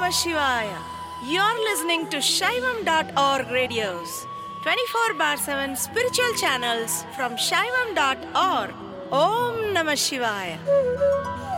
Namah Shivaya. You're listening to Shaivam.org radios, 24 bar 7 spiritual channels from Shaivam.org. Om Namah Shivaya.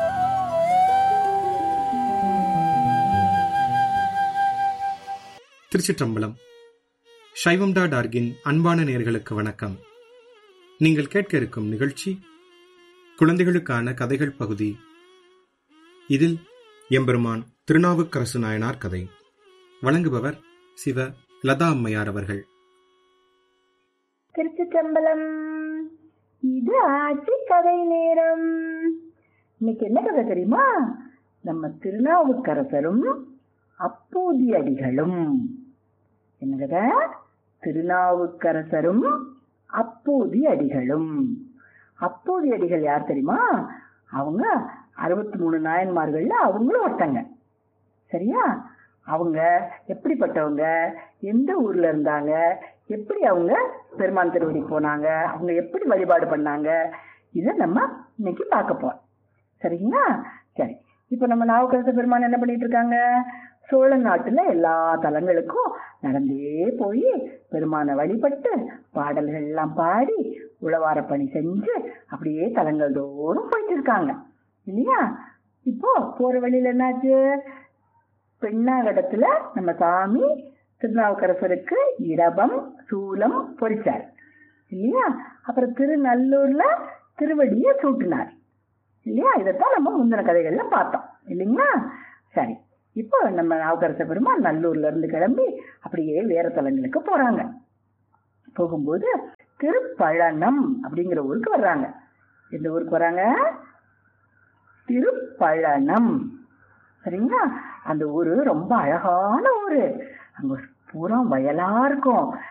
திருச்சிற்றம்பலம் சைவம் dot ஆர்கின் அன்பான நேர்களுக்கு வணக்கம் நீங்கள் கேட்க இருக்கும் நிகழ்ச்சி குழந்தைகளுக்கான கதைகள் பகுதி இதில் எம்பெருமான் திருநாவுக்கரசு நாயனார் கதை வழங்குபவர் சிவ லதா அம்மையார் அவர்கள் திருச்சிற்றம்பலம் இது ஆட்சி கதை நேரம் இன்னைக்கு என்ன கதை தெரியுமா நம்ம திருநாவுக்கரசரும் அப்பூதி அடிகளும் என்ன கதை திருநாவுக்கரசரும் அப்பூதி அடிகளும் அப்பூதி அடிகள் யார் தெரியுமா அவங்க அறுபத்தி மூணு நாயன்மார்கள்ல அவங்களும் ஒருத்தங்க சரியா அவங்க எப்படிப்பட்டவங்க எந்த ஊர்ல இருந்தாங்க எப்படி அவங்க பெருமான் திருவடி போனாங்க அவங்க எப்படி வழிபாடு பண்ணாங்க இதை நம்ம இன்னைக்கு பார்க்க போறோம் சரிங்களா சரி இப்போ நம்ம நாவுக்கரச பெருமான் என்ன பண்ணிட்டு இருக்காங்க சோழ நாட்டுல எல்லா தலங்களுக்கும் நடந்தே போய் பெருமானை வழிபட்டு பாடல்கள் எல்லாம் பாடி உழவார பணி செஞ்சு அப்படியே தலங்கள் தோறும் போயிட்டு இருக்காங்க இல்லையா இப்போ போற வழியில என்னாச்சு பெண்ணாகடத்துல நம்ம சாமி திருநாவுக்கரசருக்கு இடபம் சூலம் பொறிச்சார் இல்லையா அப்புறம் திருநல்லூர்ல திருவடியை சூட்டினார் இல்லையா இதைத்தான் நம்ம முந்தின கதைகள்ல பார்த்தோம் இல்லைங்களா சரி இப்போ நம்ம நாவுக்கரச பெருமாள் நல்லூர்ல இருந்து கிளம்பி அப்படியே வேற தலங்களுக்கு போறாங்க போகும்போது திருப்பழனம் அப்படிங்கிற ஊருக்கு வர்றாங்க எந்த ஊருக்கு வராங்க திருப்பழனம் சரிங்களா அந்த ஊரு ரொம்ப அழகான ஊரு அங்க பூரா வயலா இருக்கும்